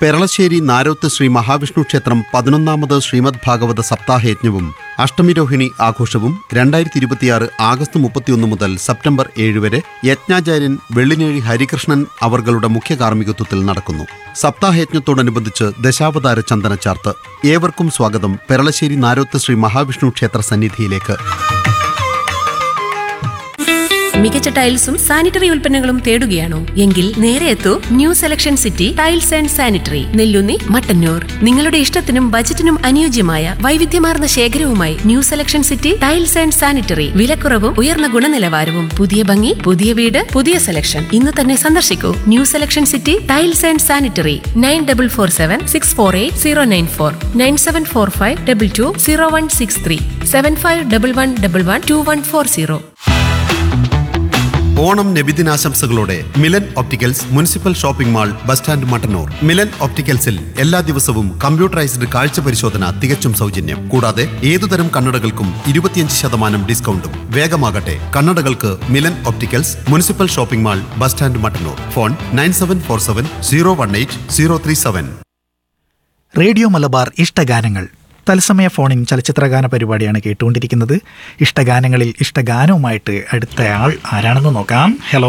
പെരളശ്ശേരി നാരോത്ത് ശ്രീ മഹാവിഷ്ണു ക്ഷേത്രം പതിനൊന്നാമത് ശ്രീമദ് ഭാഗവത സപ്താഹയജ്ഞവും അഷ്ടമിരോഹിണി ആഘോഷവും രണ്ടായിരത്തി ഇരുപത്തിയാറ് ആഗസ്റ്റ് മുപ്പത്തിയൊന്ന് മുതൽ സെപ്റ്റംബർ ഏഴ് വരെ യജ്ഞാചാര്യൻ വെള്ളിനേഴി ഹരികൃഷ്ണൻ അവർകളുടെ മുഖ്യ കാർമ്മികത്വത്തിൽ നടക്കുന്നു സപ്താഹയജ്ഞത്തോടനുബന്ധിച്ച് ദശാവതാര ചന്ദനച്ചാർത്ത് ഏവർക്കും സ്വാഗതം പെരളശ്ശേരി നാരോത്ത് ശ്രീ മഹാവിഷ്ണു ക്ഷേത്ര സന്നിധിയിലേക്ക് മികച്ച ടൈൽസും സാനിറ്ററി ഉൽപ്പന്നങ്ങളും തേടുകയാണോ എങ്കിൽ നേരെ എത്തൂ new selection city tiles and sanitary Nellunni Mattannur നിങ്ങളുടെ ഇഷ്ടത്തിനും ബജറ്റിനും അനുയോജ്യമായ വൈവിധ്യമാർന്ന ശേഖരവുമായി new selection city tiles and sanitary വിലക്കുറവും ഉയർന്ന ഗുണനിലവാരവും പുതിയ ഭംഗി പുതിയ വീട് പുതിയ സെലക്ഷൻ ഇന്ന് തന്നെ സന്ദർശിക്കൂ new selection city tiles and sanitary nine double four seven six four eight zero nine four nine seven four five double two zero one six three seven five double one double one two one four zero Onam നബിദിനാശംസകളോടെ Milan opticals municipal shopping mall bus stand Mattannur Milan ഒപ്റ്റിക്കൽസിൽ എല്ലാ ദിവസവും computerised കാഴ്ച പരിശോധന തികച്ചും സൗജന്യം കൂടാതെ ഏതുതരം കണ്ണടകൾക്കും ഇരുപത്തിയഞ്ച് ശതമാനം ഡിസ്കൗണ്ടും വേഗമാകട്ടെ കണ്ണടകൾക്ക് Milan opticals municipal shopping mall bus stand Mattannur phone nine seven four seven zero one eight zero three seven radio Malabar ഇഷ്ടഗാനങ്ങൾ തത്സമയ ഫോണിൻ ചലച്ചിത്രഗാന പരിപാടിയാണ് കേട്ടുകൊണ്ടിരിക്കുന്നത് ഇഷ്ടഗാനങ്ങളിൽ ഇഷ്ടഗാനവുമായിട്ട് അടുത്ത ആൾ ആരാണെന്ന് നോക്കാം ഹലോ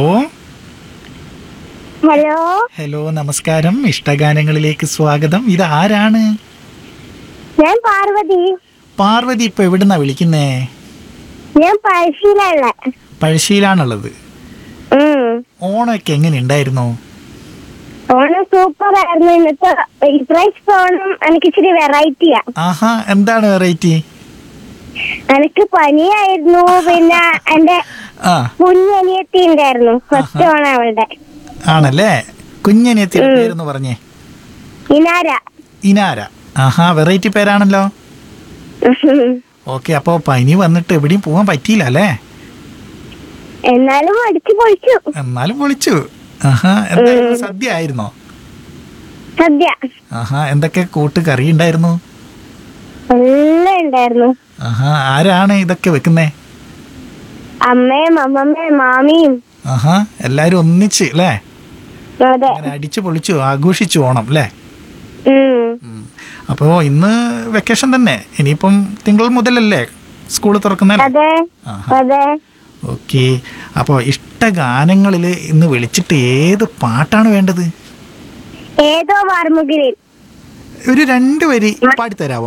ഹലോ ഹലോ നമസ്കാരം ഇഷ്ടഗാനങ്ങളിലേക്ക് സ്വാഗതം ഇത് ആരാണ് ഞാൻ പാർവതി പാർവതി ഇപ്പൊ എവിടുന്നാ വിളിക്കുന്നേ ഞാൻ പഴശ്ശിയിലുള്ള പഴശ്ശിയിലാണുള്ളത് ഓണമൊക്കെ എങ്ങനെ ഉണ്ടായിരുന്നു ഓണം സൂപ്പർ ആയിരുന്നു ഇന്നത്തെ ഇപ്രാവശ്യത്തെ ഓണം എനിക്ക് ഇച്ചിരി വെറൈറ്റിയാ ആഹാ എന്താണ് വെറൈറ്റി എനിക്ക് പനിയായിരുന്നു പിന്നെ എന്റെ ആ കുഞ്ഞനിയത്തി ഉണ്ടായിരുന്നു ഫസ്റ്റ് ഓണം അവളുടെ ആണല്ലേ കുഞ്ഞനിയത്തിയുടെ പേരെന്ന് പറഞ്ഞേ ഇനാര ഇനാര ആഹാ വെറൈറ്റി പേരാണല്ലോ ഓക്കെ അപ്പോൾ പനി വന്നിട്ട് എവിടെയും പോകാൻ പറ്റിയില്ല അല്ലേ എന്നാലും അടിച്ചു പൊളിച്ചു എന്നാലും വിളിച്ചു ആഹാ എന്തായിരുന്നു സദ്യ ആയിരുന്നോ സദ്യ ആഹാ എന്തൊക്കെ കൂട്ട് കറി ഉണ്ടായിരുന്നു എല്ലാം ഉണ്ടായിരുന്നു ആഹാ ആരാണ് ഇതൊക്കെ വെക്കുന്നേ അമ്മയും അമ്മമ്മയും മാമിയും ആഹാ എല്ലാരും ഒന്നിച്ച് അല്ലേ അതെ അങ്ങനെ അടിച്ചു പൊളിച്ചു ആഘോഷിച്ചു ഓണം അല്ലേ ഉം. അപ്പോൾ ഇന്ന് വെക്കേഷൻ തന്നെ ഇനിയിപ്പം തിങ്കൾ മുതലല്ലേ സ്കൂൾ തുറക്കുന്നല്ലേ അതെ ആഹാ. അതെ ഓക്കെ അപ്പോൾ ഇഷ്ടഗാനങ്ങളിൽ ഇന്ന് വിളിച്ചിട്ട് ഏത് പാട്ടാണ് വേണ്ടത് ഏതോ വാർമുകിലിൽ ഒരു രണ്ട് വരി പാടിത്തരാവോ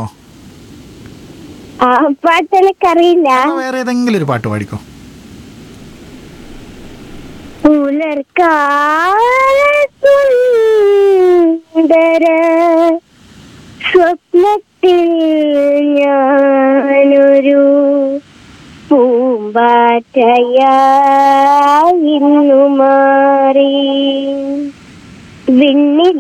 ആ പാട്ട് എനിക്കറിയില്ല അതോ വേറെ ഏതെങ്കിലും ഒരു പാട്ട് പാടിക്കോ പുലർക്കാലസുന്ദര സ്വപ്നത്തിൽ ഞാനൊരു പൂമ്പാറ്റയായി ഇന്നു മാറി വിണ്ണി